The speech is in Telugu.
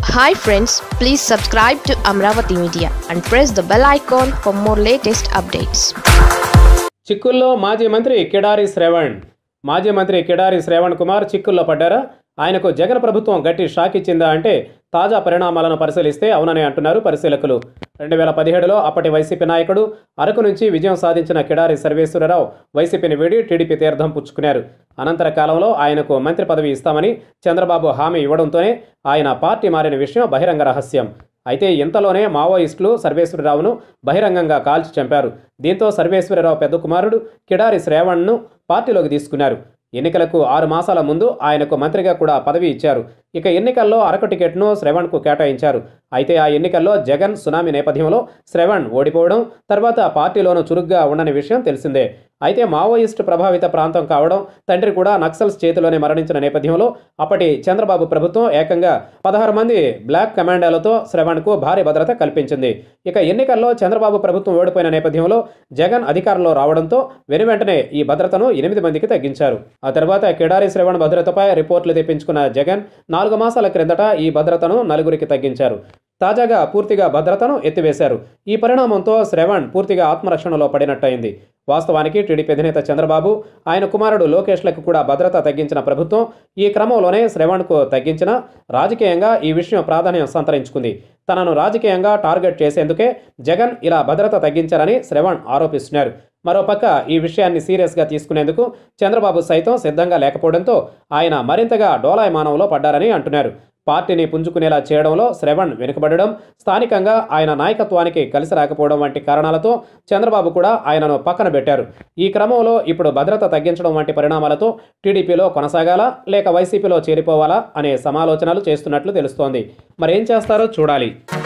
hi friends please subscribe to Amaravati media and press the bell icon for more latest updates చిక్కుల్లో మాజీ మంత్రి కిడారి శ్రవణ్ మాజీ మంత్రి కిడారి శ్రవణ్ కుమార్ చిక్కుల్లో పడ్డారా ఆయనకు జగన్ ప్రభుత్వం గట్టి షాక్ ఇచ్చిందా అంటే తాజా పరిణామాలను పరిశీలిస్తే అవునని అంటున్నారు పరిశీలకులు రెండు వేల పదిహేడులో అప్పటి వైసీపీ నాయకుడు అరకు నుంచి విజయం సాధించిన కిడారి సర్వేశ్వరరావు వైసీపీని వీడి టీడీపీ తీర్థం పుచ్చుకున్నారు అనంతర కాలంలో ఆయనకు మంత్రి పదవి ఇస్తామని చంద్రబాబు హామీ ఇవ్వడంతోనే ఆయన పార్టీ మారిన విషయం బహిరంగ రహస్యం అయితే ఇంతలోనే మావోయిస్టులు సర్వేశ్వరరావును బహిరంగంగా కాల్చి చంపారు దీంతో సర్వేశ్వరరావు పెద్ద కుమారుడు కిడారి శ్రేవణ్ను పార్టీలోకి తీసుకున్నారు ఎన్నికలకు ఆరు మాసాల ముందు ఆయనకు మంత్రిగా కూడా పదవి ఇచ్చారు ఇక ఎన్నికల్లో అరకు టికెట్ను శ్రవణ్కు కేటాయించారు అయితే ఆ ఎన్నికల్లో జగన్ సునామీ నేపథ్యంలో శ్రవణ్ ఓడిపోవడం తర్వాత పార్టీలోనూ చురుగ్గా ఉండని విషయం తెలిసిందే అయితే మావోయిస్టు ప్రభావిత ప్రాంతం కావడం తండ్రి కూడా నక్సల్స్ చేతిలోనే మరణించిన నేపథ్యంలో అప్పటి చంద్రబాబు ప్రభుత్వం ఏకంగా పదహారు మంది బ్లాక్ కమాండోలతో శ్రవణ్కు భారీ భద్రత కల్పించింది ఇక ఎన్నికల్లో చంద్రబాబు ప్రభుత్వం ఓడిపోయిన నేపథ్యంలో జగన్ అధికారంలో రావడంతో వెనువెంటనే ఈ భద్రతను ఎనిమిది మందికి తగ్గించారు ఆ తర్వాత కిడారి శ్రవణ్ భద్రతపై రిపోర్టులు తెప్పించుకున్న జగన్ నాలుగు మాసాల క్రిందట ఈ భద్రతను నలుగురికి తగ్గించారు తాజాగా పూర్తిగా భద్రతను ఎత్తివేశారు ఈ పరిణామంతో శ్రవణ్ పూర్తిగా ఆత్మరక్షణలో పడినట్టయింది వాస్తవానికి టీడీపీ అధినేత చంద్రబాబు ఆయన కుమారుడు లోకేష్లకు కూడా భద్రత తగ్గించిన ప్రభుత్వం ఈ క్రమంలోనే శ్రవణ్కు తగ్గించిన రాజకీయంగా ఈ విషయం ప్రాధాన్యం సంతరించుకుంది తనను రాజకీయంగా టార్గెట్ చేసేందుకే జగన్ ఇలా భద్రత తగ్గించారని శ్రవణ్ ఆరోపిస్తున్నారు మరోపక్క ఈ విషయాన్ని సీరియస్గా తీసుకునేందుకు చంద్రబాబు సైతం సిద్ధంగా లేకపోవడంతో ఆయన మరింతగా డోలాయమానంలో పడ్డారని అంటున్నారు పార్టీని పుంజుకునేలా చేయడంలో శ్రవణ్ వెనుకబడడం స్థానికంగా ఆయన నాయకత్వానికి కలిసి రాకపోవడం వంటి కారణాలతో చంద్రబాబు కూడా ఆయనను పక్కన పెట్టారు ఈ క్రమంలో ఇప్పుడు భద్రత తగ్గించడం వంటి పరిణామాలతో టీడీపీలో కొనసాగాలా లేక వైసీపీలో చేరిపోవాలా అనే సమాలోచనలు చేస్తున్నట్లు తెలుస్తోంది మరేం చేస్తారో చూడాలి